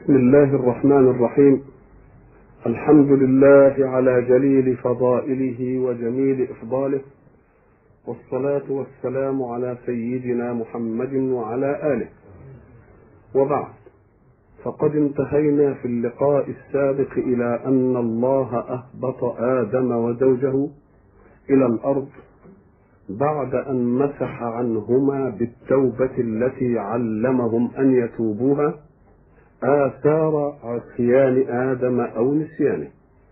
بسم الله الرحمن الرحيم الحمد لله على جليل فضائله وجميل إفضاله والصلاة والسلام على سيدنا محمد وعلى آله وبعد فقد انتهينا في اللقاء السابق إلى أن الله أهبط آدم وزوجه إلى الأرض بعد أن مسح عنهما بالتوبة التي علمهم أن يتوبوها آثار عصيان آدم أو نسيانه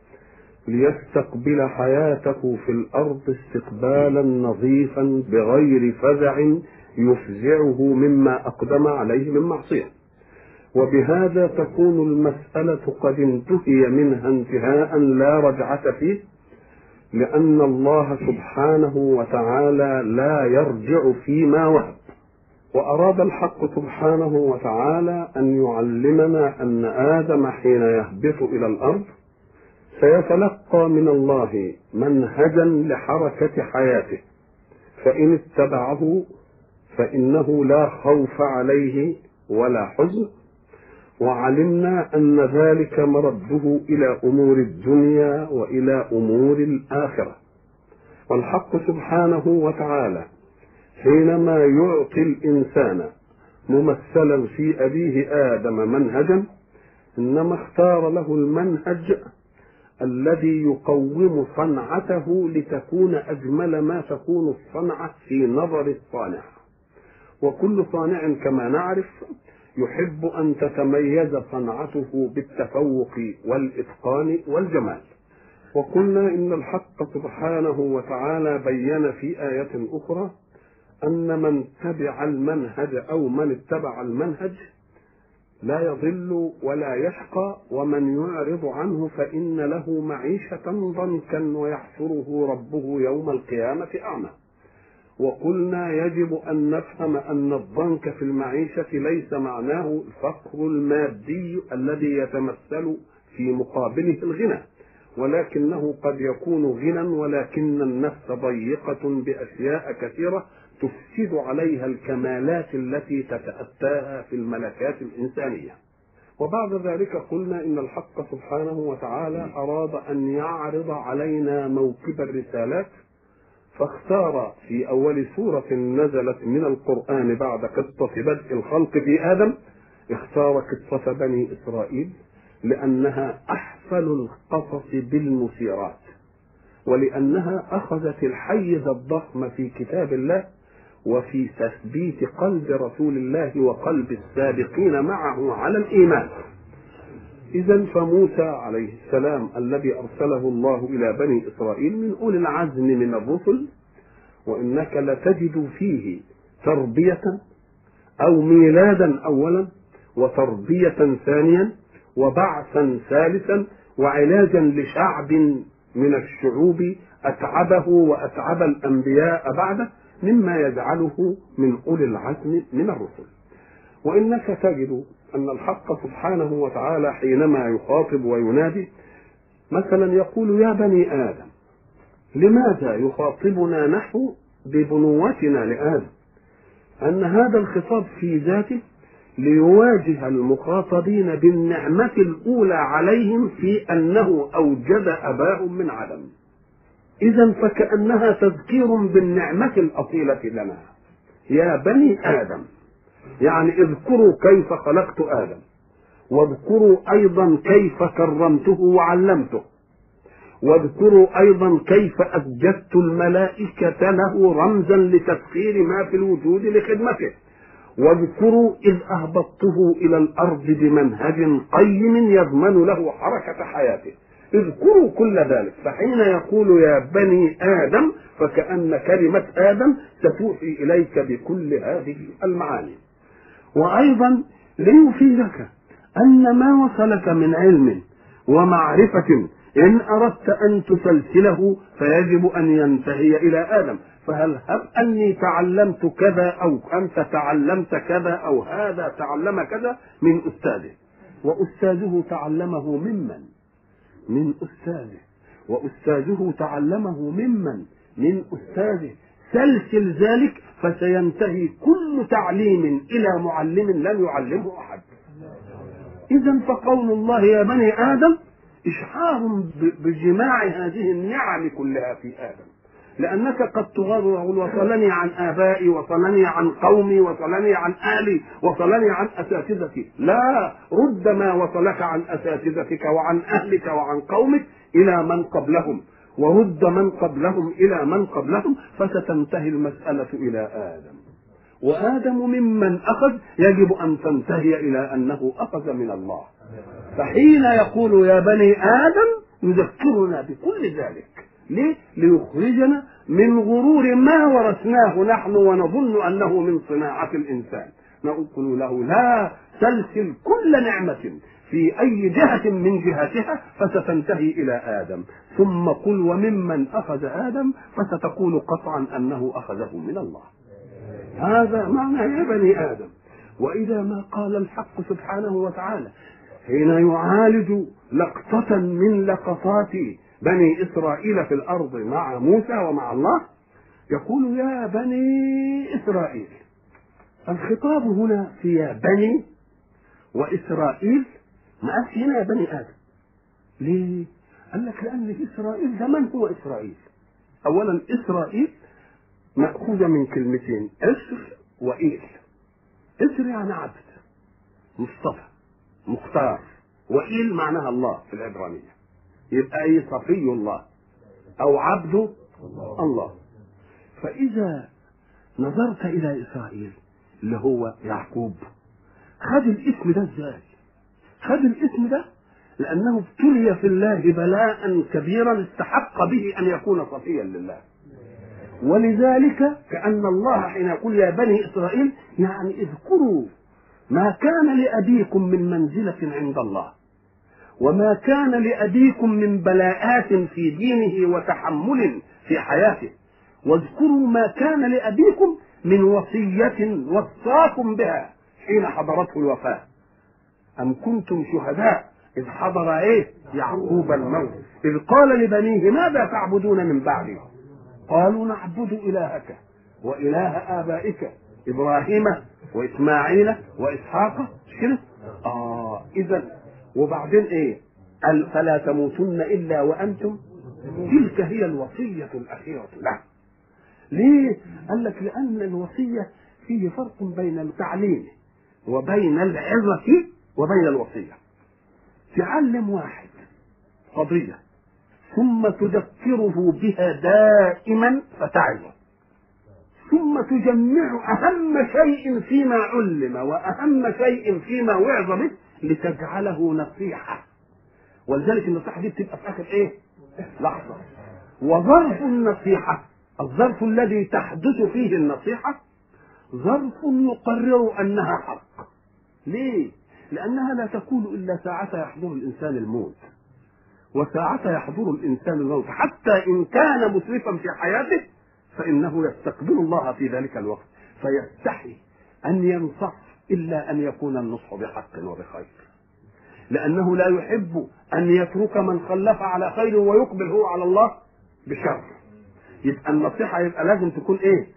ليستقبل حياته في الأرض استقبالا نظيفا بغير فزع يفزعه مما أقدم عليه من معصية وبهذا تكون المسألة قد انتهي منها انتهاء لا رجعة فيه لأن الله سبحانه وتعالى لا يرجع فيما وهب وأراد الحق سبحانه وتعالى أن يعلمنا أن آدم حين يهبط إلى الأرض سيتلقى من الله منهجا لحركة حياته فإن اتبعه فإنه لا خوف عليه ولا حزن وعلمنا أن ذلك مرده إلى أمور الدنيا وإلى أمور الآخرة والحق سبحانه وتعالى حينما يعطي الإنسان ممثلا في أبيه آدم منهجا إنما اختار له المنهج الذي يقوم صنعته لتكون أجمل ما تكون الصنعة في نظر الصانع وكل صانع كما نعرف يحب أن تتميز صنعته بالتفوق والإتقان والجمال وقلنا إن الحق سبحانه وتعالى بين في آية أخرى أن من تبع المنهج أو من اتبع المنهج لا يضل ولا يشقى ومن يعرض عنه فإن له معيشة ضنكا ويحشره ربه يوم القيامة أعمى وقلنا يجب أن نفهم أن الضنك في المعيشة ليس معناه الفقر المادي الذي يتمثل في مقابله الغنى ولكنه قد يكون غنى ولكن النفس ضيقة بأشياء كثيرة تفسد عليها الكمالات التي تتأتاها في الملكات الإنسانية وبعد ذلك قلنا إن الحق سبحانه وتعالى أراد أن يعرض علينا موكب الرسالات فاختار في أول سورة نزلت من القرآن بعد قصة بدء الخلق في آدم اختار قصة بني إسرائيل لأنها أحسن القصص بالمثيرات ولأنها أخذت الحيز الضخم في كتاب الله وفي تثبيت قلب رسول الله وقلب السابقين معه على الإيمان إذا فموسى عليه السلام الذي أرسله الله إلى بني إسرائيل من أولي العزم من الرسل وإنك لتجد فيه تربية أو ميلادا أولا وتربية ثانيا وبعثا ثالثا وعلاجا لشعب من الشعوب أتعبه وأتعب الأنبياء بعده مما يجعله من أولي العزم من الرسل وإنك تجد أن الحق سبحانه وتعالى حينما يخاطب وينادي مثلا يقول يا بني آدم لماذا يخاطبنا نحن ببنوتنا لآدم أن هذا الخطاب في ذاته ليواجه المخاطبين بالنعمة الأولى عليهم في أنه أوجد أباهم من عدم إذا فكأنها تذكير بالنعمة الأصيلة لنا يا بني آدم يعني اذكروا كيف خلقت آدم واذكروا أيضا كيف كرمته وعلمته واذكروا أيضا كيف أسجدت الملائكة له رمزا لتسخير ما في الوجود لخدمته واذكروا إذ أهبطته إلى الأرض بمنهج قيم يضمن له حركة حياته اذكروا كل ذلك فحين يقول يا بني آدم فكأن كلمة آدم ستوحي إليك بكل هذه المعاني وأيضا ليفيدك أن ما وصلك من علم ومعرفة إن أردت أن تسلسله فيجب أن ينتهي إلى آدم فهل هب أني تعلمت كذا أو أنت تعلمت كذا أو هذا تعلم كذا من أستاذه وأستاذه تعلمه ممن من أستاذه وأستاذه تعلمه ممن من أستاذه سلسل ذلك فسينتهي كل تعليم إلى معلم لم يعلمه أحد إذا فقول الله يا بني آدم إشعار بجماع هذه النعم كلها في آدم لأنك قد تغار وتقول وصلني عن آبائي وصلني عن قومي وصلني عن أهلي وصلني عن أساتذتي لا رد ما وصلك عن أساتذتك وعن أهلك وعن قومك إلى من قبلهم ورد من قبلهم إلى من قبلهم فستنتهي المسألة إلى آدم وآدم ممن أخذ يجب أن تنتهي إلى أنه أخذ من الله فحين يقول يا بني آدم يذكرنا بكل ذلك ليه؟ ليخرجنا من غرور ما ورثناه نحن ونظن أنه من صناعة الإنسان نقول له لا سلسل كل نعمة في أي جهة من جهاتها فستنتهي إلى آدم ثم قل وممن أخذ آدم فستقول قطعا أنه أخذه من الله هذا معنى يا بني آدم وإذا ما قال الحق سبحانه وتعالى حين يعالج لقطة من لقطات بني إسرائيل في الأرض مع موسى ومع الله يقول يا بني إسرائيل الخطاب هنا في يا بني وإسرائيل ما قالش هنا يا بني آدم ليه؟ قال لك لأن إسرائيل ده من هو إسرائيل؟ أولا إسرائيل مأخوذة من كلمتين إسر وإيل إسر يعني عبد مصطفى مختار وإيل معناها الله في العبرانية يبقى ايه صفي الله او عبد الله فاذا نظرت الى اسرائيل اللي هو يعقوب خد الاسم ده ازاي خد الاسم ده لانه ابتلي في الله بلاء كبيرا استحق به ان يكون صفيا لله ولذلك كأن الله حين يقول يا بني إسرائيل يعني اذكروا ما كان لأبيكم من منزلة عند الله وما كان لأبيكم من بلاءات في دينه وتحمل في حياته واذكروا ما كان لأبيكم من وصية وصاكم بها حين حضرته الوفاة أم كنتم شهداء إذ حضر إيه يعقوب الموت إذ قال لبنيه ماذا تعبدون من بعدي قالوا نعبد إلهك وإله آبائك إبراهيم وإسماعيل وإسحاق كده آه إذا وبعدين ايه قال فلا تموتن الا وانتم تلك هي الوصيه الاخيره له ليه قال لك لان الوصيه فيه فرق بين التعليم وبين العظه وبين الوصيه تعلم واحد قضيه ثم تذكره بها دائما فتعظه ثم تجمع اهم شيء فيما علم واهم شيء فيما وعظ به لتجعله نصيحة ولذلك النصيحة دي بتبقى في آخر إيه؟ لحظة وظرف النصيحة الظرف الذي تحدث فيه النصيحة ظرف يقرر أنها حق ليه؟ لأنها لا تكون إلا ساعة يحضر الإنسان الموت وساعة يحضر الإنسان الموت حتى إن كان مسرفا في حياته فإنه يستقبل الله في ذلك الوقت فيستحي أن ينصح إلا أن يكون النصح بحق وبخير لأنه لا يحب أن يترك من خلف على خير ويقبل هو على الله بشر يبقى النصيحة يبقى لازم تكون إيه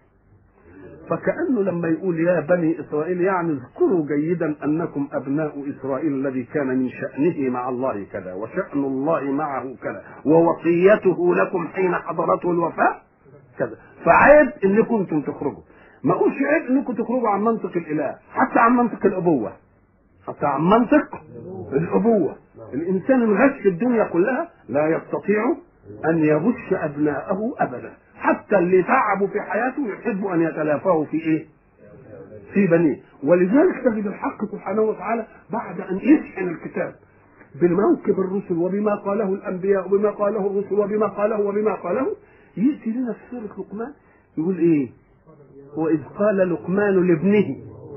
فكأنه لما يقول يا بني إسرائيل يعني اذكروا جيدا أنكم أبناء إسرائيل الذي كان من شأنه مع الله كذا وشأن الله معه كذا ووصيته لكم حين حضرته الوفاة كذا فعيب إنكم كنتم تخرجوا ما اقولش عيب انكم تخرجوا عن منطق الاله حتى عن منطق الابوه حتى عن منطق الابوه الانسان الغش في الدنيا كلها لا يستطيع ان يغش ابناءه ابدا حتى اللي تعبوا في حياته يحب ان يتلافاه في ايه في بنيه ولذلك تجد الحق سبحانه وتعالى بعد ان يشحن الكتاب بالموكب الرسل وبما قاله الانبياء وبما قاله الرسل وبما قاله وبما قاله ياتي لنا في سوره لقمان يقول ايه وإذ قال لقمان لابنه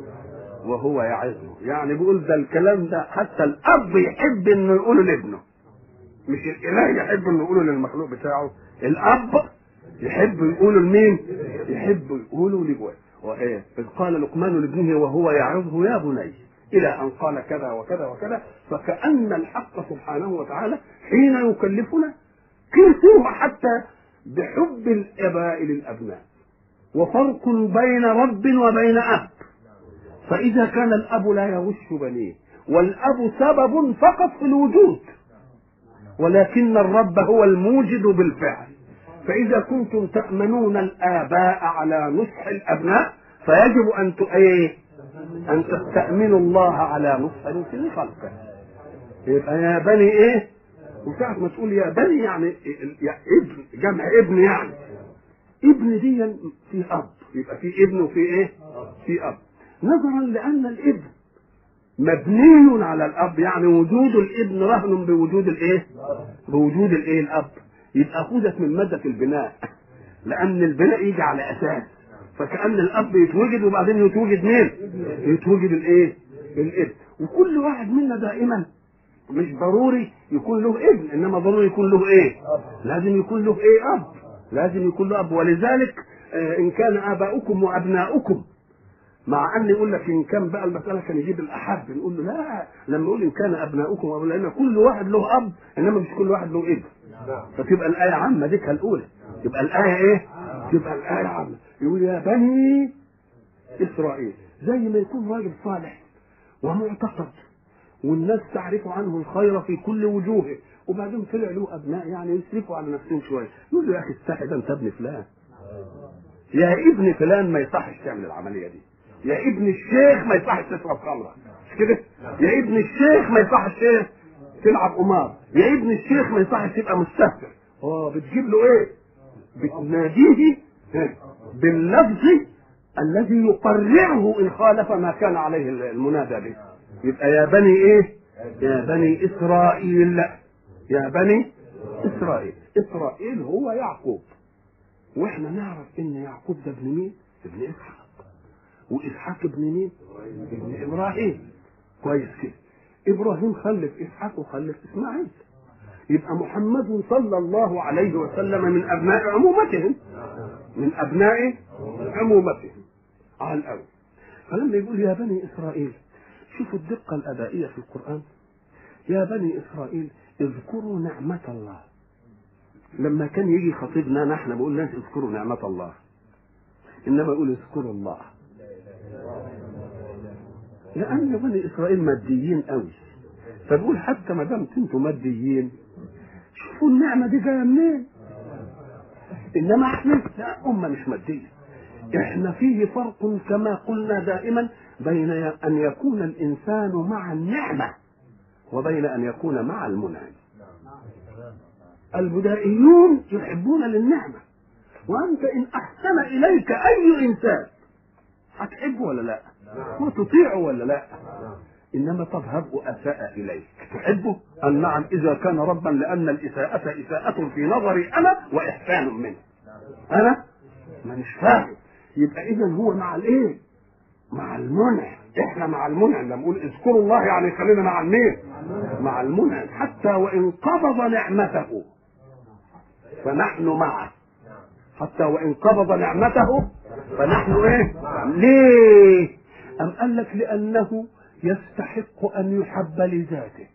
وهو يعظه يعني بيقول ده الكلام ده حتى الأب يحب إنه يقوله لابنه مش الإله يحب إنه يقوله للمخلوق بتاعه الأب يحب يقوله لمين؟ يحب يقوله لابوه وإيه؟ إذ قال لقمان لابنه وهو يعظه يا بني إلى أن قال كذا وكذا وكذا فكأن الحق سبحانه وتعالى حين يكلفنا كلفوه حتى بحب الآباء للأبناء وفرق بين رب وبين أب فإذا كان الأب لا يغش بنيه والاب سبب فقط في الوجود ولكن الرب هو الموجد بالفعل فاذا كنتم تامنون الاباء على نصح الابناء فيجب ان ايه ان تستامنوا الله على نصح في خلقه يبقى يا بني ايه وساعة ما تقول يا بني يعني يا ابن جمع ابن يعني ابن دي في اب يبقى في ابن وفي ايه في اب نظرا لان الابن مبني على الاب يعني وجود الابن رهن بوجود الايه بوجود الايه الاب يبقى خذت من ماده البناء لان البناء يجي على اساس فكان الاب يتوجد وبعدين يتوجد مين يتوجد الايه الابن وكل واحد منا دائما مش ضروري يكون له ابن انما ضروري يكون له ايه لازم يكون له ايه اب لازم يكون له اب ولذلك آه ان كان اباؤكم وابناؤكم مع ان يقول لك ان كان بقى المساله كان يجيب الاحب نقول له لا لما يقول ان كان ابناؤكم وابناؤنا كل واحد له اب انما مش كل واحد له ابن فتبقى الايه عامه ديك الاولى يبقى الايه ايه تبقى الايه عامه يقول يا بني اسرائيل زي ما يكون راجل صالح ومعتقد والناس تعرف عنه الخير في كل وجوهه وبعدين طلع له ابناء يعني يسرفوا على نفسهم شويه يقول له يا اخي استحي ده انت ابن فلان يا ابن فلان ما يصحش تعمل العمليه دي يا ابن الشيخ ما يصحش تشرب خمره مش كده يا ابن الشيخ ما يصحش ايه تلعب قمار يا ابن الشيخ ما يصحش تبقى مستهتر اه بتجيب له ايه بتناديه باللفظ الذي يقرعه ان خالف ما كان عليه المنادى به يبقى يا بني ايه يا بني اسرائيل يا بني اسرائيل اسرائيل هو يعقوب واحنا نعرف ان يعقوب ده ابن مين ابن اسحاق واسحاق ابن مين ابن ابراهيم كويس كده ابراهيم خلف اسحاق وخلف اسماعيل يبقى محمد صلى الله عليه وسلم من ابناء عمومتهم من ابناء عمومتهم على الاول فلما يقول يا بني اسرائيل شوفوا الدقة الأدائية في القرآن يا بني إسرائيل اذكروا نعمة الله لما كان يجي خطيبنا نحن بقول الناس اذكروا نعمة الله إنما يقول اذكروا الله لأن بني إسرائيل ماديين قوي فبقول حتى ما دام كنتم ماديين شوفوا النعمة دي جاية منين إنما احنا لا أمة مش مادية احنا فيه فرق كما قلنا دائما بين ان يكون الانسان مع النعمه وبين ان يكون مع المنعم البدائيون يحبون للنعمه وانت ان احسن اليك اي انسان هتحبه ولا لا وتطيعه ولا لا انما تذهب اساء اليك تحبه ان نعم اذا كان ربا لان الاساءه اساءه في نظري انا واحسان منه انا مانيش فاهم يبقى اذا هو مع الايه مع المنعم احنا مع المنعم لما نقول اذكروا الله يعني خلينا مع المين مع المنعم حتى وان قبض نعمته فنحن معه حتى وان قبض نعمته فنحن ايه ليه ام قال لك لانه يستحق ان يحب لذاته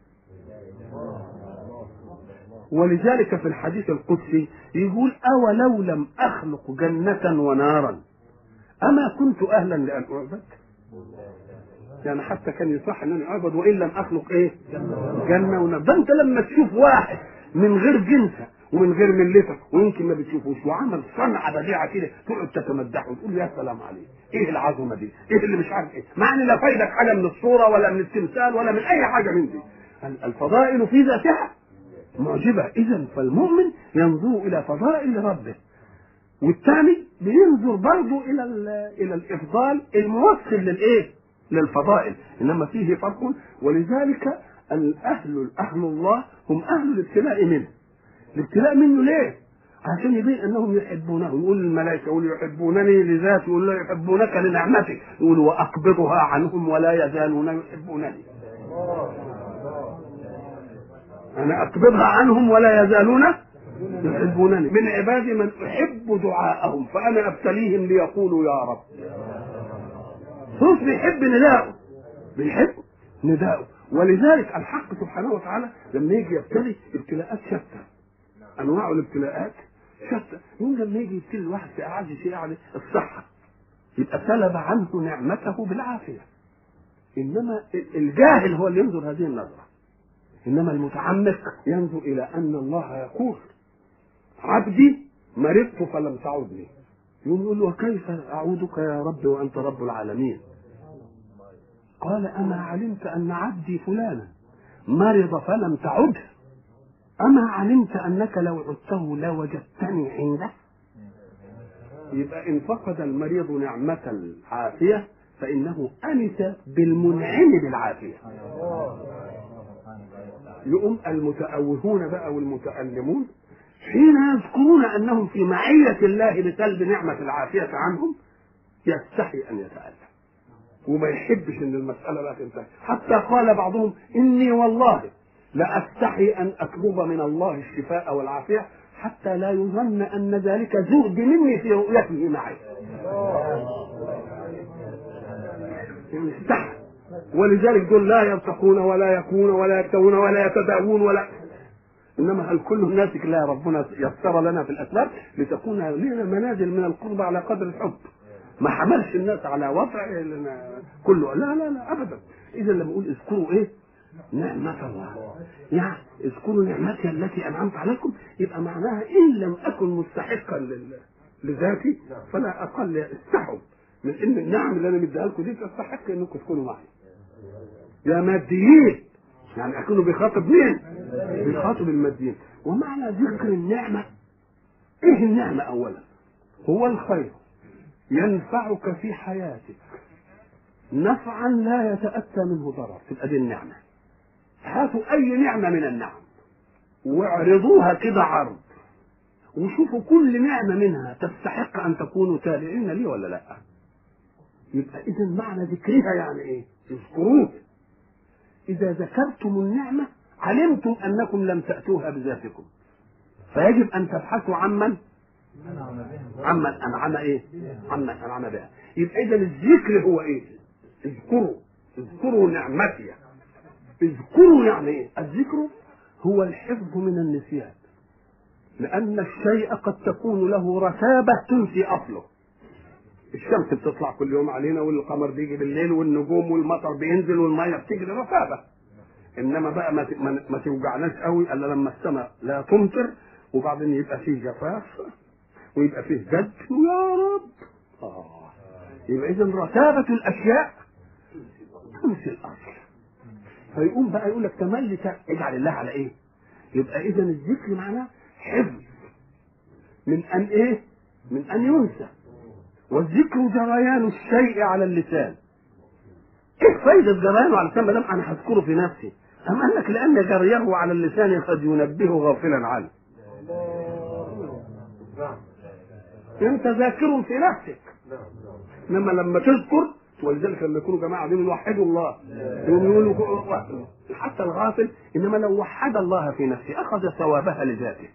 ولذلك في الحديث القدسي يقول اولو لم اخلق جنه ونارا اما كنت اهلا لان اعبد يعني حتى كان يصح ان انا اعبد وان لم اخلق ايه جنه ونار ده انت لما تشوف واحد من غير جنسه ومن غير ملتك ويمكن ما بتشوفوش وعمل صنعه بديعه كده تقعد تتمدحه وتقول يا سلام عليه ايه العظمه دي ايه اللي مش عارف ايه مع ان لا فايدك حاجه من الصوره ولا من التمثال ولا من اي حاجه من دي الفضائل في ذاتها معجبه اذا فالمؤمن ينظر الى فضائل ربه والثاني بينظر برضه الى الى الافضال الموصل للايه؟ للفضائل انما فيه فرق ولذلك الاهل اهل الله هم اهل الابتلاء منه الابتلاء منه ليه؟ عشان يبين انهم يحبونه يقول الملائكه يقول يحبونني لذاتي يقول لا يحبونك لنعمتي يقول واقبضها عنهم ولا يزالون يحبونني انا اقبضها عنهم ولا يزالون يحبونني من عبادي من احب دعاءهم فانا ابتليهم ليقولوا يا رب صوت بيحب نداءه بيحب نداءه ولذلك الحق سبحانه وتعالى لما يجي يبتلي ابتلاءات شتى انواع الابتلاءات شتى يقول لما يجي يبتلي الواحد في اعز شيء عليه الصحه يبقى سلب عنه نعمته بالعافيه انما الجاهل هو اللي ينظر هذه النظره انما المتعمق ينظر الى ان الله يقول عبدي مرضت فلم تعدني يقوم يقول له وكيف اعودك يا رب وانت رب العالمين قال اما علمت ان عبدي فلانا مرض فلم تعده اما علمت انك لو عدته لوجدتني عنده يبقى ان فقد المريض نعمه العافيه فانه انس بالمنعم بالعافيه يقوم المتأوهون بقى والمتألمون حين يذكرون انهم في معية الله بسلب نعمة العافية عنهم يستحي ان يتألم وما يحبش ان المسألة بقى تنتهي حتى قال بعضهم اني والله لأستحي ان اطلب من الله الشفاء والعافية حتى لا يظن ان ذلك زهد مني في رؤيته معي استحى ولذلك دول لا يرتقون ولا يكون ولا يكتوون ولا يتداوون ولا انما هل كل الناس لا ربنا يسر لنا في الاسباب لتكون لنا منازل من القرب على قدر الحب ما حملش الناس على وضع كله لا لا لا ابدا اذا لما اقول اذكروا ايه نعمة الله يعني اذكروا نعمتي التي انعمت عليكم يبقى معناها ان لم اكن مستحقا لذاتي فلا اقل استحوا من ان النعم اللي انا مديها لكم دي تستحق انكم تكونوا معي يا ماديين يعني اكونوا بيخاطب مين؟ بيخاطب الماديين ومعنى ذكر النعمة ايه النعمة اولا؟ هو الخير ينفعك في حياتك نفعا لا يتأتى منه ضرر تبقى دي النعمة هاتوا أي نعمة من النعم واعرضوها كده عرض وشوفوا كل نعمة منها تستحق أن تكونوا تابعين لي ولا لا يبقى إذا معنى ذكرها يعني إيه اذكروه إذا ذكرتم النعمة علمتم أنكم لم تأتوها بذاتكم فيجب أن تبحثوا عمن عمن أنعم إيه عمن أنعم بها يبقى إذا الذكر هو إيه اذكروا اذكروا نعمتي اذكروا يعني ايه الذكر هو الحفظ من النسيان لأن الشيء قد تكون له رتابة تنسي أصله الشمس بتطلع كل يوم علينا والقمر بيجي بالليل والنجوم والمطر بينزل والميه بتجري رتابة انما بقى ما ما توجعناش قوي الا لما السماء لا تمطر وبعدين يبقى فيه جفاف ويبقى فيه جد يا رب اه يبقى اذا رتابة الاشياء تنسي الاصل فيقوم بقى يقول لك تملي اجعل الله على ايه؟ يبقى اذا الذكر معناه حفظ من ان ايه؟ من ان ينسى والذكر جريان الشيء على اللسان ايه فايدة جريانه على اللسان ما دام انا هذكره في نفسي؟ أم قال لك لأن جريه على اللسان قد ينبه غافلا عنه. أنت ذاكر في نفسك. إنما لما تذكر ولذلك لما يكونوا جماعه قاعدين يوحدوا الله يقوم يقولوا حتى الغافل انما لو وحد الله في نفسه اخذ ثوابها لذاته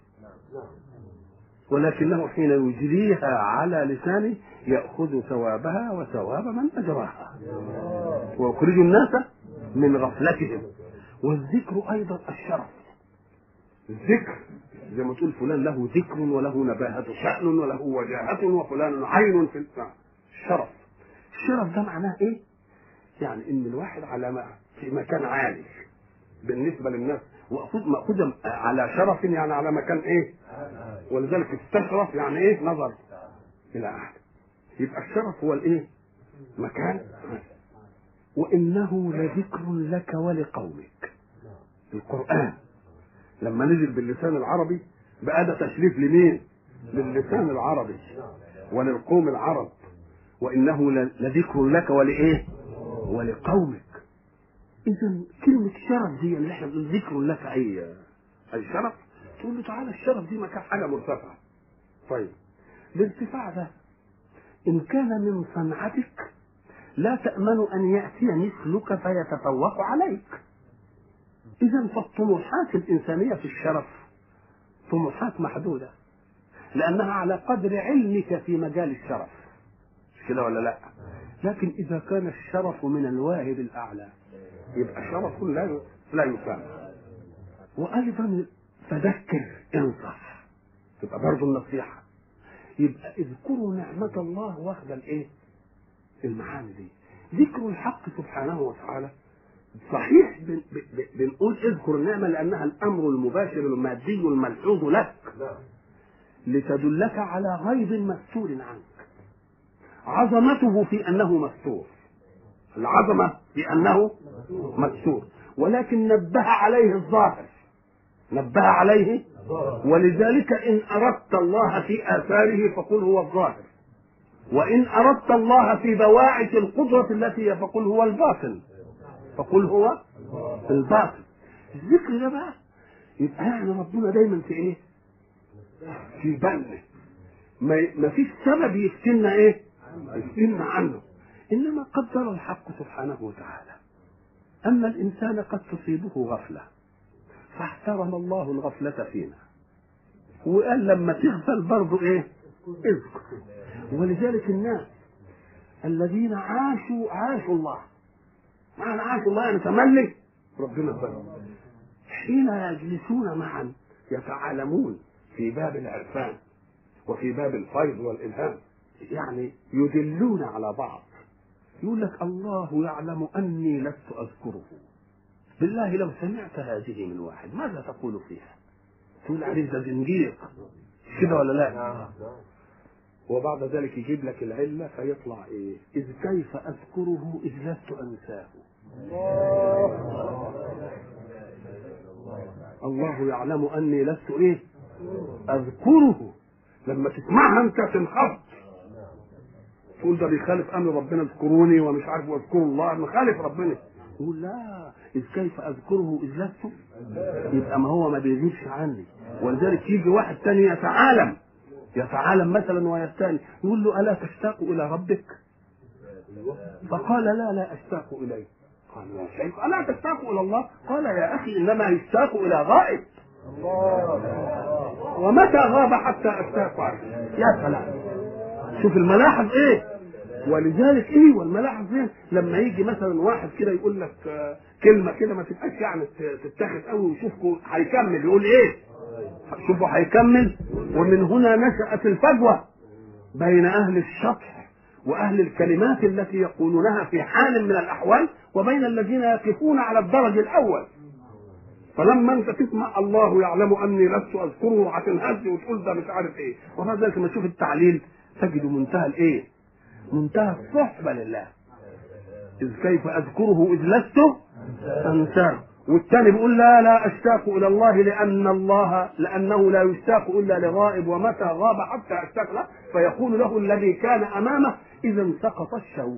ولكنه حين يجريها على لسانه ياخذ ثوابها وثواب من اجراها ويخرج الناس من غفلتهم والذكر ايضا الشرف الذكر زي ما تقول فلان له ذكر وله نباهة شأن وله وجاهة وفلان عين في الشرف الشرف ده معناه ايه؟ يعني ان الواحد على ما في مكان عالي بالنسبه للناس مأخوذ على شرف يعني على مكان ايه؟ ولذلك استشرف يعني ايه؟ نظر الى احد يبقى الشرف هو الايه؟ مكان وانه لذكر لك ولقومك القران لما نزل باللسان العربي بقى ده تشريف لمين؟ للسان العربي وللقوم العرب وانه لذكر لك ولايه؟ ولقومك. اذا كلمه شرف دي اللي احنا بنقول ذكر لك اي اي شرف تقول له تعالى الشرف دي مكان حاجه مرتفعه. طيب الارتفاع ده ان كان من صنعتك لا تأمن أن يأتي مثلك فيتفوق عليك. إذا فالطموحات الإنسانية في الشرف طموحات محدودة لأنها على قدر علمك في مجال الشرف. مش كده ولا لا لكن اذا كان الشرف من الواهب الاعلى يبقى شرف لا لا يفهم وايضا فذكر انصح تبقى برضه النصيحه يبقى اذكروا نعمة الله واخد الايه؟ المعاني دي ذكر الحق سبحانه وتعالى صحيح بن- ب- ب- بنقول اذكر النعمة لأنها الأمر المباشر المادي الملحوظ لك لتدلك على غيب مستور عنك عظمته في أنه مستور العظمة بأنه مستور ولكن نبه عليه الظاهر نبه عليه ولذلك إن أردت الله في آثاره فقل هو الظاهر وإن أردت الله في بواعث القدرة التي هي فقل هو الباطن فقل هو الباطن الذكر ده بقى يبقى يعني ربنا دايما في ايه؟ في بالنا ما ما فيش سبب يفتنا ايه؟ يفتنا عنه انما قدر الحق سبحانه وتعالى ان الانسان قد تصيبه غفله فاحترم الله الغفله فينا وقال لما تغفل برضه ايه؟ اذكر ولذلك الناس الذين عاشوا عاشوا الله معنى عاشوا الله يعني تملي ربنا بل حين يجلسون معا يتعالمون في باب العرفان وفي باب الفيض والإلهام يعني يدلون على بعض يقول لك الله يعلم أني لست أذكره بالله لو سمعت هذه من واحد ماذا تقول فيها تقول عليه ده زنديق كده ولا لا وبعد ذلك يجيب لك العلة فيطلع ايه إذ كيف أذكره إذ لست أنساه الله يعلم أني لست إيه أذكره لما تسمعها أنت تنخفض تقول ده بيخالف أمر ربنا اذكروني ومش عارف واذكروا الله مخالف ربنا يقول لا إذ كيف أذكره إذ لست يبقى ما هو ما بيغيبش عني ولذلك يجي واحد تاني يتعالم يتعالم مثلا ويستاني يقول له ألا تشتاق إلى ربك فقال لا لا أشتاق إليه قال يا شيخ ألا تشتاق إلى الله قال يا أخي إنما يشتاق إلى غائب ومتى غاب حتى أشتاق عليه يا سلام شوف الملاحظ إيه ولذلك ايه والملاحظ ايه لما يجي مثلا واحد كده يقول لك آه، كلمه كده ما تبقاش يعني ت- تتاخد قوي ويشوفكوا هيكمل يقول ايه شوفوا هيكمل ومن هنا نشأت الفجوة بين أهل الشطح وأهل الكلمات التي يقولونها في حال من الأحوال وبين الذين يقفون على الدرج الأول فلما انت تسمع الله يعلم اني لست اذكره هتنهز وتقول ده مش عارف ايه وبعد ذلك لما تشوف التعليل تجد منتهى الايه؟ منتهى الصحبه لله اذ كيف اذكره اذ لست انساه والثاني بيقول لا لا اشتاق الى الله لان الله لانه لا يشتاق الا لغائب ومتى غاب حتى اشتاق له فيقول له الذي كان امامه اذا سقط الشوق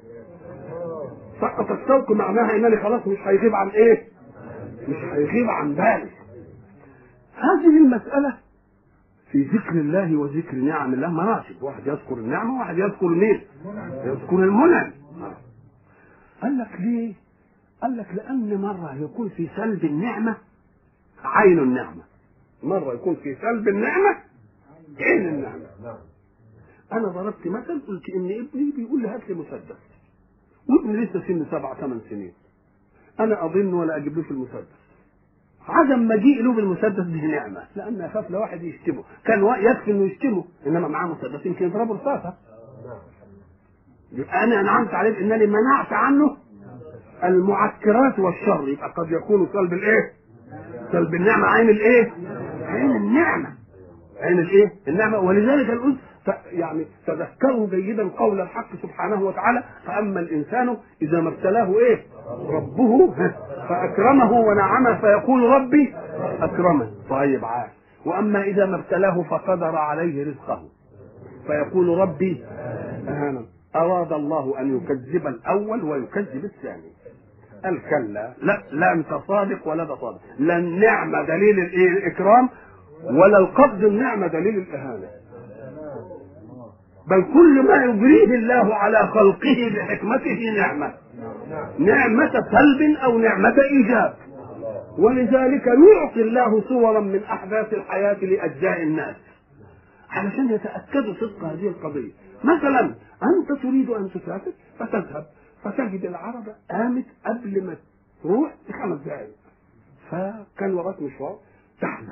سقط الشوق معناها انني خلاص مش هيغيب عن ايه؟ مش هيغيب عن بالي هذه المسألة في ذكر الله وذكر نعم الله مراتب واحد يذكر النعمة وواحد يذكر مين يذكر المنعم قال لك ليه قال لك لأن مرة يكون في سلب النعمة عين النعمة مرة يكون في سلب النعمة عين النعمة أنا ضربت مثل قلت إن ابني بيقول لي هات لي مسدس وابني لسه سن سبع ثمان سنين انا اظن ولا اجيبلوش المسدس عدم مجيء له بالمسدس دي نعمه لان اخاف لو واحد يشتمه كان وا- يكفي انه يشتمه انما معاه مسدس يمكن يضربه رصاصه يبقى انا انعمت عليه بانني منعت عنه المعكرات والشر يبقى قد يكون سلب الايه؟ سلب النعمه عين الايه؟ عين النعمه عين الايه؟ النعمه ولذلك نقول ف- يعني تذكروا جيدا قول الحق سبحانه وتعالى فاما الانسان اذا ما ابتلاه ايه؟ ربه فاكرمه ونعمه فيقول ربي اكرمن طيب عاد واما اذا ما ابتلاه فقدر عليه رزقه فيقول ربي اهانا اراد الله ان يكذب الاول ويكذب الثاني قال كلا لا لا انت صادق ولا ده صادق لا النعمه دليل الايه الاكرام ولا القبض النعمه دليل الاهانه بل كل ما يجريه الله على خلقه بحكمته نعمه نعمه سلب او نعمه ايجاب ولذلك يعطي الله صورا من احداث الحياه لاجزاء الناس علشان يتاكدوا صدق هذه القضيه مثلا انت تريد ان تسافر فتذهب فتجد العربة قامت قبل ما تروح بخمس دقائق فكان وراك مشوار تحزن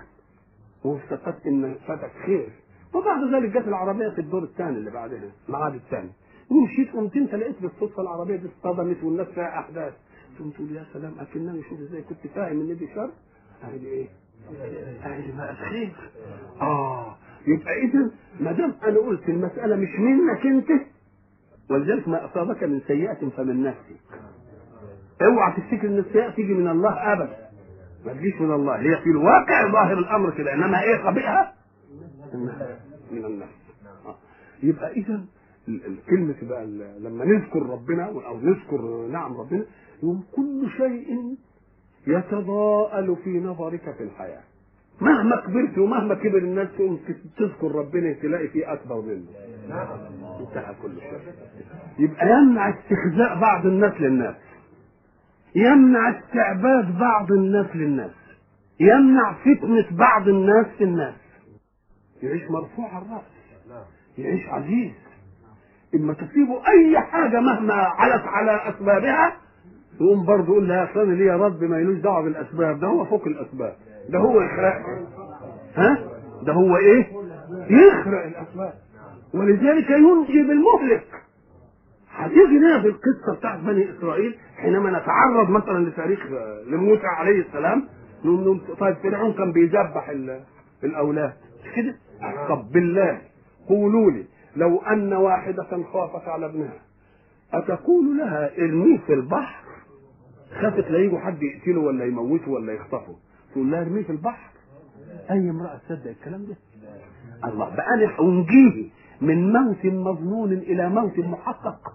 وافتقدت ان فاتك خير وبعد ذلك جت العربية في الدور الثاني اللي بعدها الميعاد الثاني ومشيت قمت انت لقيت بالصدفه العربيه دي اصطدمت والناس فيها احداث ثم تقول يا سلام اكنني شوف ازاي كنت فاهم ان دي شر اهي دي ايه؟ اهي دي بقى خير اه يبقى اذا ما دام انا قلت المساله مش منك انت ولذلك ما اصابك من سيئه فمن نفسك اوعى تفتكر ان السيئه تيجي من الله ابدا ما تجيش من الله هي في الواقع ظاهر الامر كده انما ايه قبيحه من النفس آه. يبقى اذا الكلمة بقى لما نذكر ربنا أو نذكر نعم ربنا يوم كل شيء يتضاءل في نظرك في الحياة مهما كبرت ومهما كبر الناس تقوم تذكر ربنا تلاقي فيه أكبر منه انتهى كل شيء يبقى يمنع استخزاء بعض الناس للناس يمنع استعباد بعض الناس للناس يمنع فتنة بعض الناس في الناس يعيش مرفوع الرأس يعيش عزيز اما تصيبه اي حاجه مهما علت على اسبابها يقوم برضه يقول لها اصل ليه يا رب ما يلوش دعوه بالاسباب ده هو فوق الاسباب ده هو يخرق ها ده هو ايه يخرق الاسباب ولذلك ينجي بالمهلك هتيجي هنا في القصه بتاعت بني اسرائيل حينما نتعرض مثلا لتاريخ لموسى عليه السلام نقول طيب فرعون كان بيذبح الاولاد مش كده؟ طب بالله قولوا لي لو أن واحدة خافت على ابنها أتقول لها ارميه في البحر خافت لا يجوا حد يقتله ولا يموته ولا يخطفه تقول لها ارميه في البحر أي امرأة تصدق الكلام ده الله بقى أنا أنجيه من موت مظنون إلى موت محقق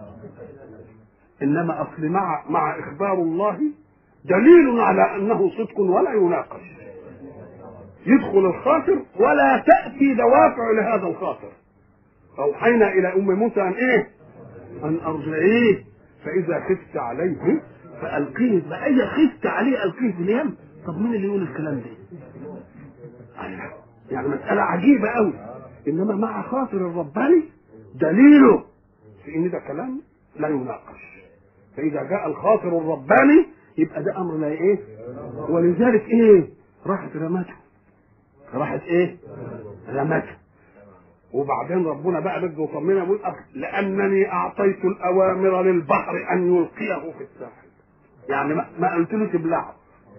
إنما أصل مع مع إخبار الله دليل على أنه صدق ولا يناقش يدخل الخاطر ولا تأتي دوافع لهذا الخاطر أوحينا إلى أم موسى أن إيه؟ أن أرجعيه فإذا خفت عليه فألقيه فإذا خفت عليه ألقيه في اليم طب مين اللي يقول الكلام ده؟ يعني مسألة عجيبة أوي إنما مع خاطر الرباني دليله في إن ده كلام لا يناقش فإذا جاء الخاطر الرباني يبقى ده أمر لا إيه؟ ولذلك إيه؟ راحت رمته راحت إيه؟ رمته وبعدين ربنا بقى بده يطمنا يقول لانني اعطيت الاوامر للبحر ان يلقيه في الساحل يعني ما, ما قلتلوش ابلعه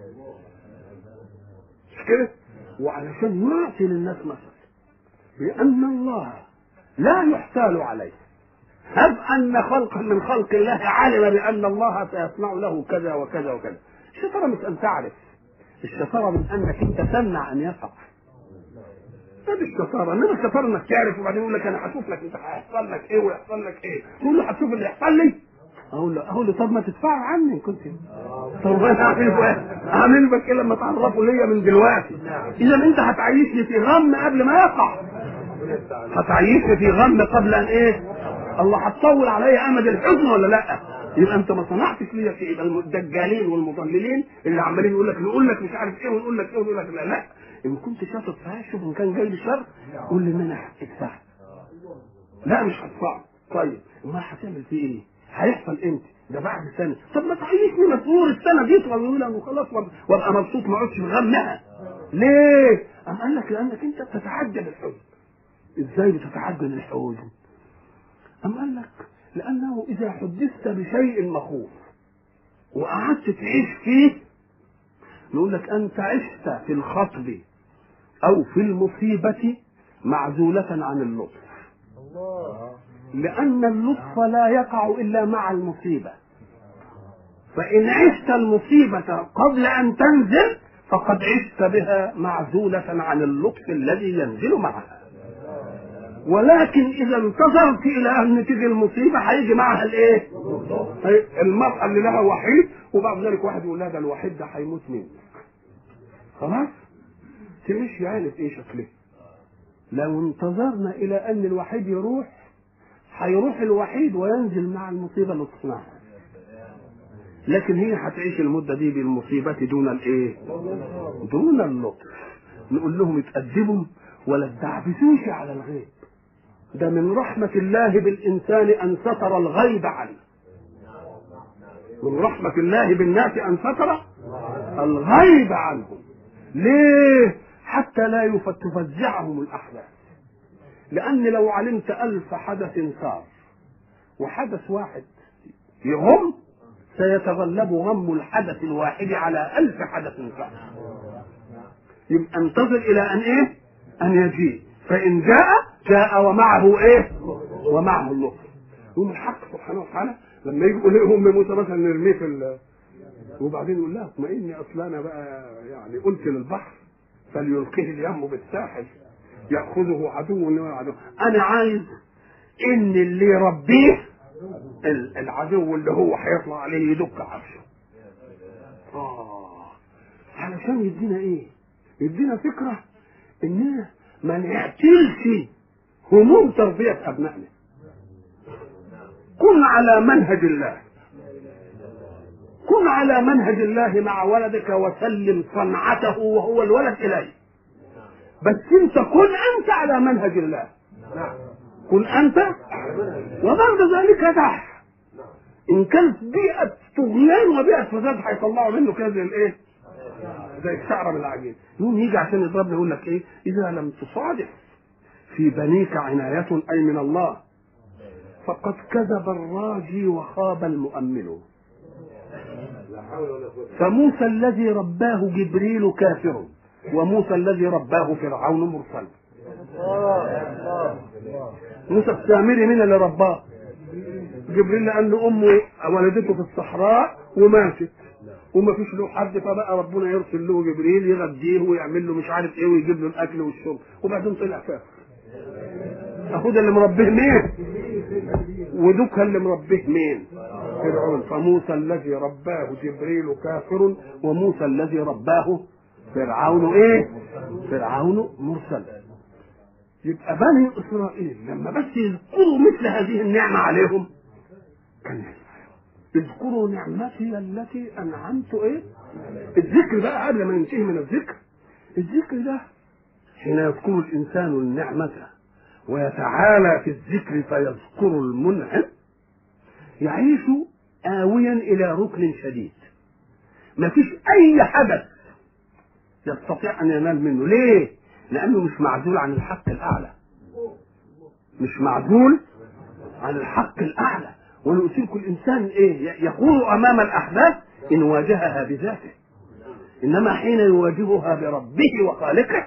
مش كده وعلشان يعطي للناس مثل بان الله لا يحتال عليه هب ان خلقا من خلق الله علم بان الله سيصنع له كذا وكذا وكذا الشطاره مش ان تعرف الشطاره من انك انت تمنع ان يقع هذه الشطاره انما الشطاره انك تعرف وبعدين يقول لك انا هشوف لك انت هيحصل لك ايه ويحصل لك ايه تقول له هتشوف اللي يحصل لي اقول له اقول له طب ما تدفعوا عني كنت طب انا اعمل ايه؟ اعمل بك ايه لما تعرفوا ليا من دلوقتي اذا انت هتعيشني في غم قبل ما يقع هتعيشني في غم قبل ان ايه الله هتطول عليا امد الحزن ولا لا يبقى انت ما صنعتش ليا في يبقى الدجالين والمضللين اللي عمالين يقول لك نقول لك مش عارف ايه ونقول لك ايه ونقول لك لا لا ان كنت شاطر فيها شوف ان كان جاي لي شر قول لي ان انا هدفع لا مش هدفعه طيب ما هتعمل فيه ايه؟ هيحصل امتى؟ ده بعد سنه طب ما تعيشني مسؤول السنه دي طويله وخلاص وابقى مبسوط ما اقعدش مغمها ليه؟ قام قال لك لانك انت بتتعجب الحزن ازاي بتتعجب الحزن؟ قام قال لك لانه اذا حدثت بشيء مخوف وقعدت تعيش فيه نقول لك انت عشت في الخطب او في المصيبه معزوله عن اللطف لان اللطف لا يقع الا مع المصيبه فان عشت المصيبه قبل ان تنزل فقد عشت بها معزوله عن اللطف الذي ينزل معها ولكن اذا انتظرت الى ان تيجي المصيبه هيجي معها الايه؟ المراه اللي لها وحيد وبعد ذلك واحد يقول لها ده الوحيد ده هيموت منك. خلاص؟ تمشي يعني في ايه شكله؟ لو انتظرنا الى ان الوحيد يروح هيروح الوحيد وينزل مع المصيبه اللي تصنعها. لكن هي هتعيش المده دي بالمصيبه دون الايه؟ دون اللطف. نقول لهم اتقدموا ولا تدعبسوش على الغيب. ده من رحمة الله بالإنسان أن ستر الغيب عنه من رحمة الله بالناس أن ستر الغيب عنهم ليه حتى لا تفزعهم الأحداث لأن لو علمت ألف حدث صار وحدث واحد يغم سيتغلب غم الحدث الواحد على ألف حدث ثاني يبقى انتظر إلى أن إيه؟ أن يجيء فإن جاء جاء ومعه إيه؟ ومعه اللطف يقوم الحق سبحانه وتعالى لما يجي يقول لهم موسى مثلا نرميه في ال... وبعدين يقول لها اطمئني اصل انا بقى يعني قلت للبحر فليلقيه اليم بالساحل ياخذه عدو عدو انا عايز ان اللي يربيه ال- العدو اللي هو هيطلع عليه يدك عرشه اه علشان يدينا ايه يدينا فكره اننا ما نعتلش هموم تربيه ابنائنا كن على منهج الله كن على منهج الله مع ولدك وسلم صنعته وهو الولد اليه بس انت كن انت على منهج الله كن انت وبعد ذلك دع ان كانت بيئه طغيان وبيئه فساد هيطلعوا منه كده زي الايه؟ زي الشعره من العجين يوم يجي عشان يضربني يقول لك ايه؟ اذا لم تصادف في بنيك عنايه اي من الله فقد كذب الراجي وخاب المؤمل فموسى الذي رباه جبريل كافر وموسى الذي رباه فرعون مرسل موسى السامري من اللي رباه جبريل لان امه ولدته في الصحراء وماتت وما فيش له حد فبقى ربنا يرسل له جبريل يغذيه ويعمل له مش عارف ايه ويجيب له الاكل والشرب وبعدين طلع كافر اخوه ده اللي مربيه مين ودوك اللي مربيه مين فرعون فموسى الذي رباه جبريل كافر وموسى الذي رباه فرعون ايه فرعون مرسل يبقى بني اسرائيل لما بس يذكروا مثل هذه النعمه عليهم كان اذكروا نعمتي التي انعمت ايه الذكر بقى قبل ما ينتهي من الذكر الذكر ده حين يذكر الانسان النعمه ويتعالى في الذكر فيذكر المنعم يعيش آويا إلى ركن شديد ما فيش أي حدث يستطيع أن ينال منه ليه؟ لأنه مش معزول عن الحق الأعلى مش معزول عن الحق الأعلى ونؤثرك الإنسان إيه؟ يقول أمام الأحداث إن واجهها بذاته إنما حين يواجهها بربه وخالقه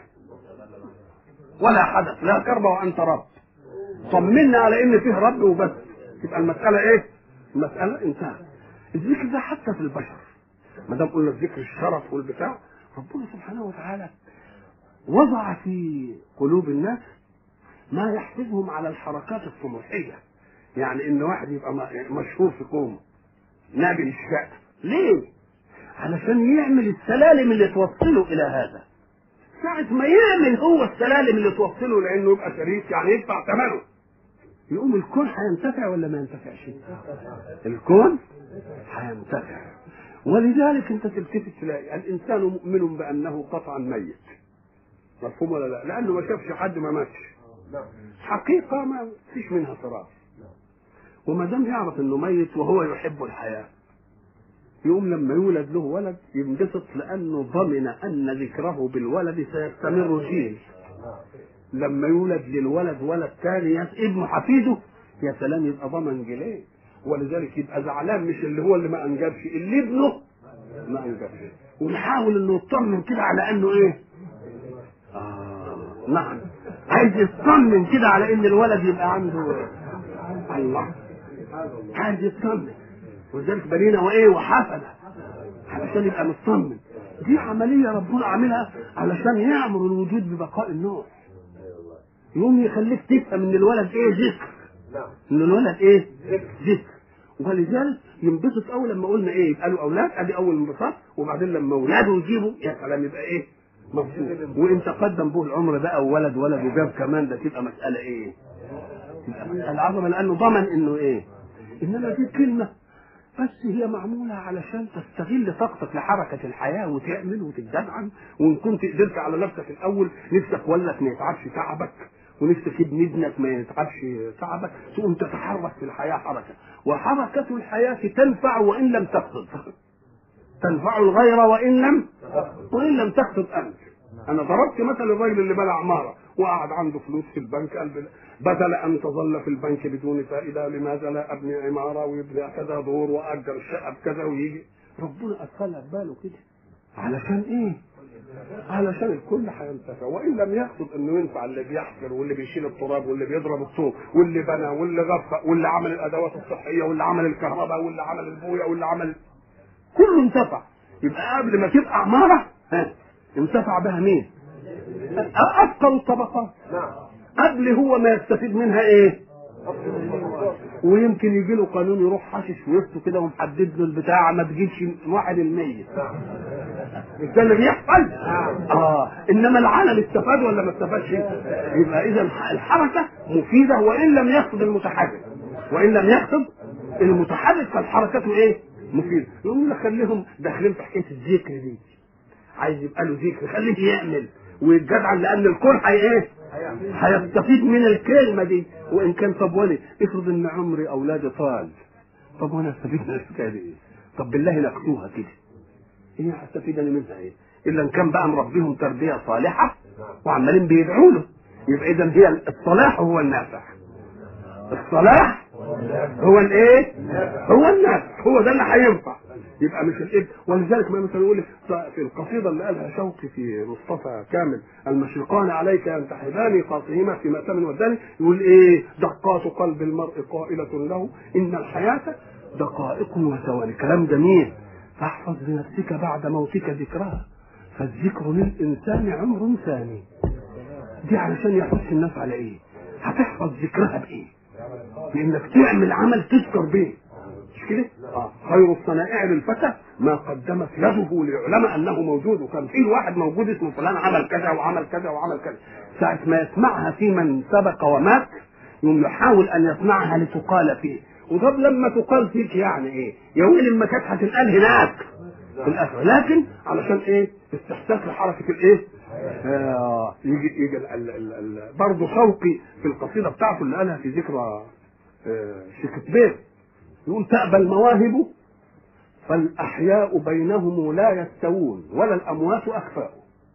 ولا حدث لا كرب وانت رب طمنا على ان فيه رب وبس تبقى المساله ايه المساله انتهت الذكر ده حتى في البشر ما دام قلنا الذكر الشرف والبتاع ربنا سبحانه وتعالى وضع في قلوب الناس ما يحفزهم على الحركات الطموحيه يعني ان واحد يبقى مشهور في قومه نابل الشأن ليه علشان يعمل السلالم اللي توصله الى هذا ساعة ما يعمل هو السلالم اللي توصله لانه يبقى شريك يعني يدفع ثمنه يقوم الكون هينتفع ولا ما ينتفعش؟ الكون هينتفع ولذلك انت تلتفت تلاقي الانسان مؤمن بانه قطعا ميت مفهوم ولا لا؟ لانه ما شافش حد ما ماتش حقيقه ما فيش منها صراط وما دام يعرف انه ميت وهو يحب الحياه يقوم لما يولد له ولد ينبسط لانه ضمن ان ذكره بالولد سيستمر جيل لما يولد للولد ولد ثاني ابن حفيده يا سلام يبقى ضمن جيلين ولذلك يبقى زعلان مش اللي هو اللي ما انجبش اللي ابنه ما انجبش ونحاول انه يطمن كده على انه ايه آه نعم عايز يطمن كده على ان الولد يبقى عنده الله عايز يطمن ولذلك بنينا وايه وحفله علشان يبقى مطمن دي عمليه ربنا عاملها علشان يامر الوجود ببقاء النوع يقوم يخليك تفهم ان الولد ايه ذكر ان الولد ايه ذكر ولذلك ينبسط اول لما قلنا ايه يبقى له اولاد ادي اول انبساط وبعدين لما اولاده يجيبوا يا سلام يبقى ايه مبسوط وان تقدم به العمر بقى وولد ولد وجاب كمان ده تبقى مساله ايه؟ تبقى مساله عظمه لانه ضمن انه ايه؟ انما دي كلمه بس هي معمولة علشان تستغل طاقتك لحركة الحياة وتعمل وتتجدعن وإن كنت قدرت على نفسك الأول نفسك ولك ما يتعبش تعبك ونفسك ابن ابنك ما يتعبش تعبك تقوم تتحرك في الحياة حركة وحركة الحياة تنفع وإن لم تقصد تنفع الغير وإن لم وإن لم تقصد أنت أنا ضربت مثل الراجل اللي بنى عمارة وقعد عنده فلوس في البنك قال بل- بدل ان تظل في البنك بدون فائده لماذا لا ابني عماره ويبني كذا دور واجر الشقه بكذا ويجي ربنا ادخلها في باله كده علشان ايه؟ علشان الكل هينتفع وان لم يقصد انه ينفع اللي بيحفر واللي بيشيل التراب واللي بيضرب الطوب واللي بنى واللي غفى واللي عمل الادوات الصحيه واللي عمل الكهرباء واللي عمل البويه واللي عمل كله انتفع يبقى قبل ما تبقى عماره ها انتفع بها مين؟ افقر الطبقات قبل هو ما يستفيد منها ايه؟ ويمكن يجي له قانون يروح حاشش في وسطه كده ومحدد له البتاع ما تجيبش واحد المية مش ده اللي بيحصل؟ اه انما العالم استفاد ولا ما استفادش؟ يبقى اذا الحركه مفيده وان لم يقصد المتحرك وان لم يقصد المتحرك فالحركه ايه؟ مفيده يقوم نخليهم داخلين في حكايه الذكر دي عايز يبقى له ذكر خليه يعمل ويتجدع لان الكون هي ايه؟ هيستفيد من الكلمه دي وان كان طب ولي افرض ان عمري اولادي طال طب وانا استفيد من الحكايه دي ايه؟ طب بالله ناخدوها كده ايه هستفيد انا منها ايه؟ الا ان كان بقى مربيهم تربيه صالحه وعمالين بيدعوا له يبقى اذا هي الصلاح هو النافع الصلاح هو الايه؟ هو النافع هو ده اللي هينفع يبقى مش الابن ولذلك ما مثلا يقول في القصيده اللي قالها شوقي في مصطفى كامل المشرقان عليك ان تحبان قاصهما في مأتم وداني يقول ايه دقات قلب المرء قائلة له ان الحياة دقائق وثواني كلام جميل فاحفظ لنفسك بعد موتك ذكرها فالذكر للانسان عمر ثاني دي علشان يحث الناس على ايه هتحفظ ذكرها بايه بانك تعمل عمل تذكر به مش كده؟ آه. خير الصنائع للفتى ما قدمت يده ليعلم انه موجود وكان في واحد موجود اسمه فلان عمل كذا وعمل كذا وعمل كذا ساعة ما يسمعها في من سبق ومات يوم يحاول ان يسمعها لتقال فيه وطب لما تقال فيك يعني ايه؟ يا ويلي لما كانت هتنقال هناك في الاخره لكن علشان ايه؟ استحساس لحركه الايه؟ آه يجي يجي ال- ال- ال- ال- برضه شوقي في القصيده بتاعته اللي قالها في ذكرى آه شيكسبير يقول تأبى المواهب فالأحياء بينهم لا يستوون ولا الأموات أخفاء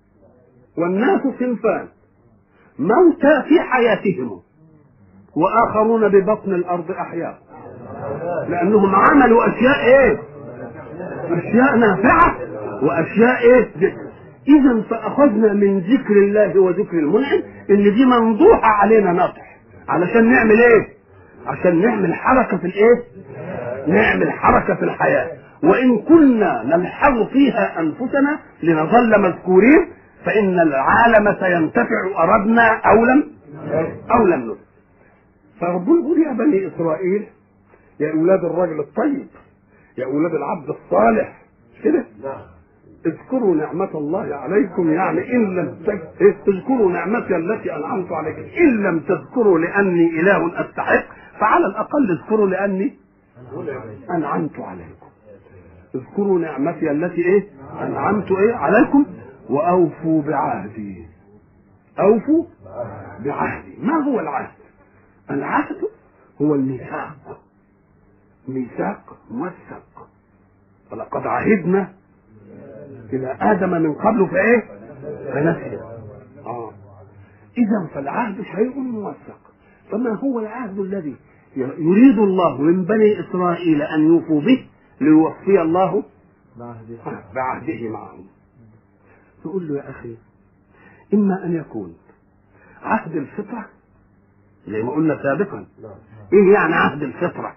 والناس صنفان موتى في حياتهم وآخرون ببطن الأرض أحياء لأنهم عملوا أشياء إيه؟ أشياء نافعة وأشياء إيه؟ ذكر إذا فأخذنا من ذكر الله وذكر المنعم إن دي منضوحة علينا نطح علشان نعمل إيه؟ عشان نعمل حركة في الإيه؟ نعمل حركة في الحياة وإن كنا نلحظ فيها أنفسنا لنظل مذكورين فإن العالم سينتفع أردنا أو لم أو لم نرد فربنا يقول يا بني إسرائيل يا أولاد الرجل الطيب يا أولاد العبد الصالح مش كده اذكروا نعمة الله عليكم يعني إن لم تج- إيه؟ اذكروا نعمتي التي أنعمت عليكم إن لم تذكروا لأني إله أستحق فعلى الأقل اذكروا لأني أنعمت عليكم اذكروا نعمتي التي إيه أنعمت إيه عليكم وأوفوا بعهدي أوفوا بعهدي ما هو العهد العهد هو الميثاق ميثاق موثق ولقد عهدنا إلى آدم من قبل فإيه فنسي آه إذا فالعهد شيء موثق فما هو العهد الذي يريد الله من بني إسرائيل أن يوفوا به ليوفي الله بعهده معهم تقول له يا أخي إما أن يكون عهد الفطرة زي ما قلنا سابقا إيه يعني عهد الفطرة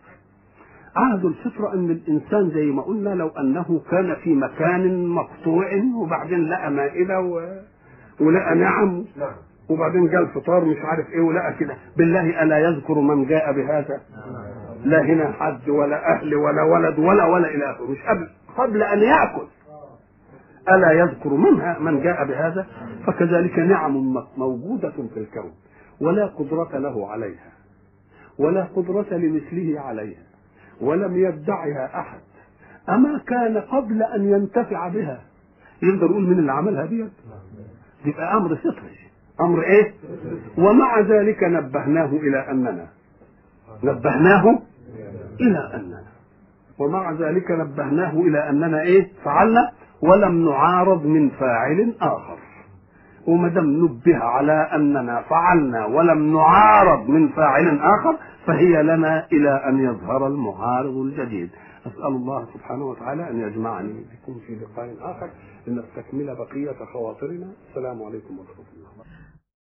عهد الفطرة أن الإنسان زي ما قلنا لو أنه كان في مكان مقطوع وبعدين لقى مائدة و... ولقى نعم وبعدين جاء الفطار مش عارف ايه ولقى كده بالله الا يذكر من جاء بهذا لا هنا حد ولا اهل ولا ولد ولا ولا الى اخره مش قبل قبل ان ياكل الا يذكر منها من جاء بهذا فكذلك نعم موجوده في الكون ولا قدره له عليها ولا قدره لمثله عليها ولم يدعها احد اما كان قبل ان ينتفع بها يقدر يقول من اللي عملها ديت يبقى امر فطري امر ايه ومع ذلك نبهناه الى اننا نبهناه الى اننا ومع ذلك نبهناه الى اننا ايه فعلنا ولم نعارض من فاعل اخر وما دام نبه على اننا فعلنا ولم نعارض من فاعل اخر فهي لنا الى ان يظهر المعارض الجديد اسال الله سبحانه وتعالى ان يجمعني بكم في لقاء اخر لنستكمل بقيه خواطرنا السلام عليكم ورحمه الله